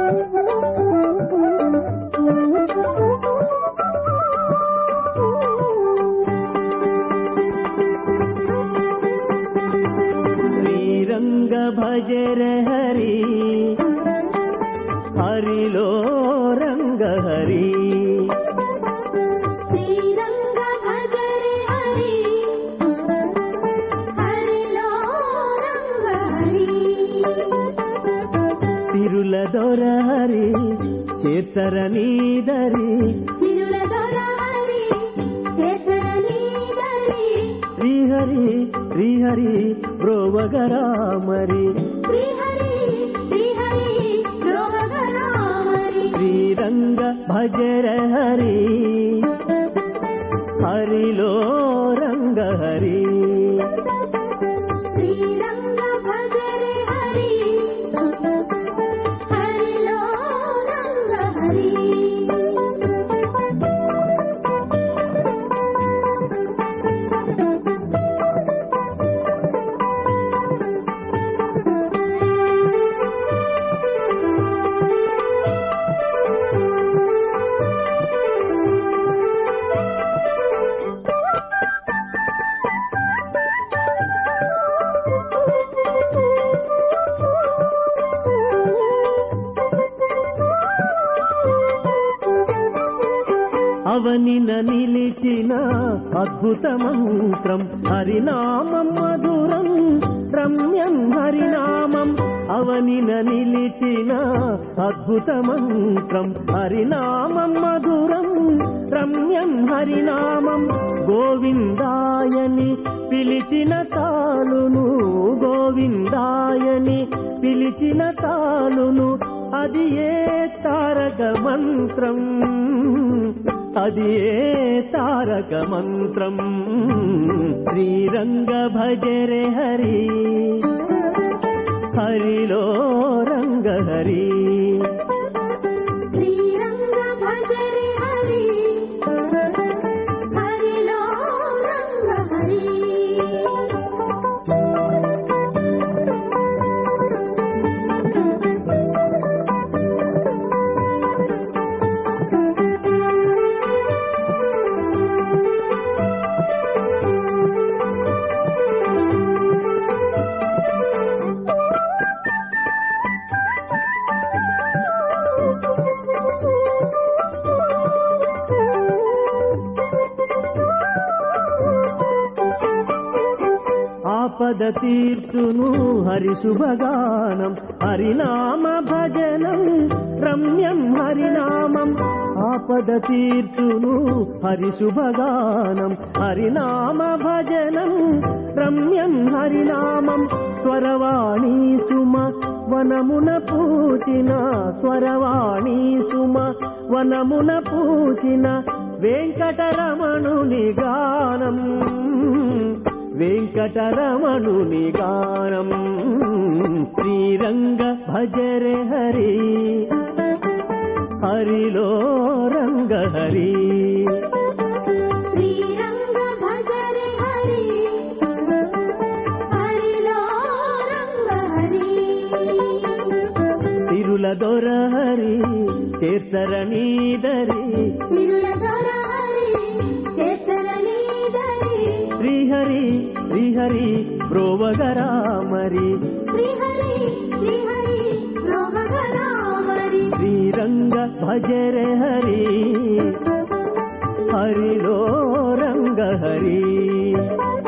శ్రీరంగ భజర హరి హరిలో రంగ హరి శ్రీరంగ భజరే హరి హరిలో రంగ హరి సిరుల దొర హరి చేతర నీదరి సిరుల దొర హరి చేచర నీదరి శ్రీహరి శ్రీహరి బ్రోవగరామరి శ్రీహరి శ్రీహరి లోకరామరి శ్రీరంగ భజర హరి హరిలో రంగ హరి శ్రీరంగ భజరే హరి హరిలో రంగ హరి అవనిన నిలిచిన అద్భుత మంత్రం హరినామం మధురం రమ్యం హరినామం అవనిన నిలిచిన అద్భుత మంత్రం హరినామం మధురం రమ్యం హరినామం గోవిందాయని పిలిచిన తాలును గోవిందాయని పిలిచిన తాలును అది ఏ తారక మంత్రం అది ఏ తారక మంత్రం శ్రీరంగ భజరే హరి హరిలో రంగ హరి శ్రీరంగ భజరే హరి హరిలో రంగ హరి ఆపద తీర్చును హరి శుభగానం హరినామ భజనం రమ్యం హరినామం ఆపద తీర్చును హరి శుభగానం హరినామ భజనం రమ్యం హరినామం స్వరవాణి సుమ వనమున పూచిన స్వరవాణి సుమ వనమున పూచిన వెంకటరమణుని గానం వెంకటరమణుని గానం శ్రీరంగ భజరే హరి హరిలో రంగ హరి శ్రీరంగ భజరే హరి హరిలో రంగ హరి సిరుల దొర హరి చేర్చరణీదరి సిరుల దొర హరి చేచర నీదరి శ్రీహరి శ్రీహరి బ్రోవగరామరి శ్రీహరి శ్రీహరి లోకరామరి శ్రీరంగ భజరే హరి హరిలో రంగ హరి